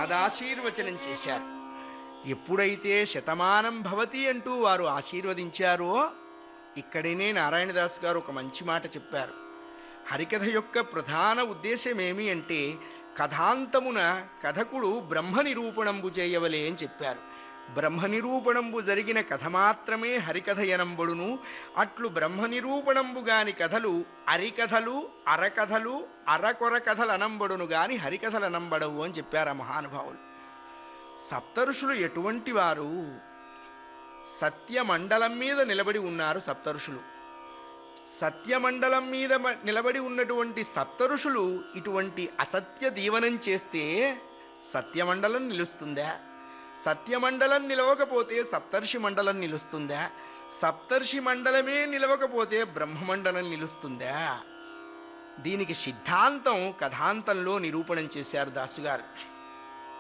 పాదాశీర్వచనం చేశారు ఎప్పుడైతే శతమానం భవతి అంటూ వారు ఆశీర్వదించారో ఇక్కడనే నారాయణదాస్ గారు ఒక మంచి మాట చెప్పారు హరికథ యొక్క ప్రధాన ఉద్దేశం ఏమి అంటే కథాంతమున కథకుడు బ్రహ్మ నిరూపణంబు చేయవలే అని చెప్పారు బ్రహ్మ నిరూపణంబు జరిగిన కథ మాత్రమే హరికథ ఎనంబడును అట్లు బ్రహ్మ నిరూపణంబు గాని కథలు అరికథలు అరకథలు అరకొర కథలు అనంబడును గాని హరికథలు అనంబడవు అని చెప్పారు ఆ మహానుభావులు సప్తఋషులు ఎటువంటి వారు సత్యమండలం మీద నిలబడి ఉన్నారు సప్తఋషులు సత్యమండలం మీద మ- నిలబడి ఉన్నటువంటి సప్తఋషులు ఇటువంటి అసత్య దీవనం చేస్తే సత్యమండలం నిలుస్తుందా సత్యమండలం నిలవకపోతే సప్తర్షి మండలం నిలుస్తుందా సప్తర్షి మండలమే నిలవకపోతే బ్రహ్మమండలం నిలుస్తుందా దీనికి సిద్ధాంతం కథాంతంలో నిరూపణం చేశారు దాసుగారు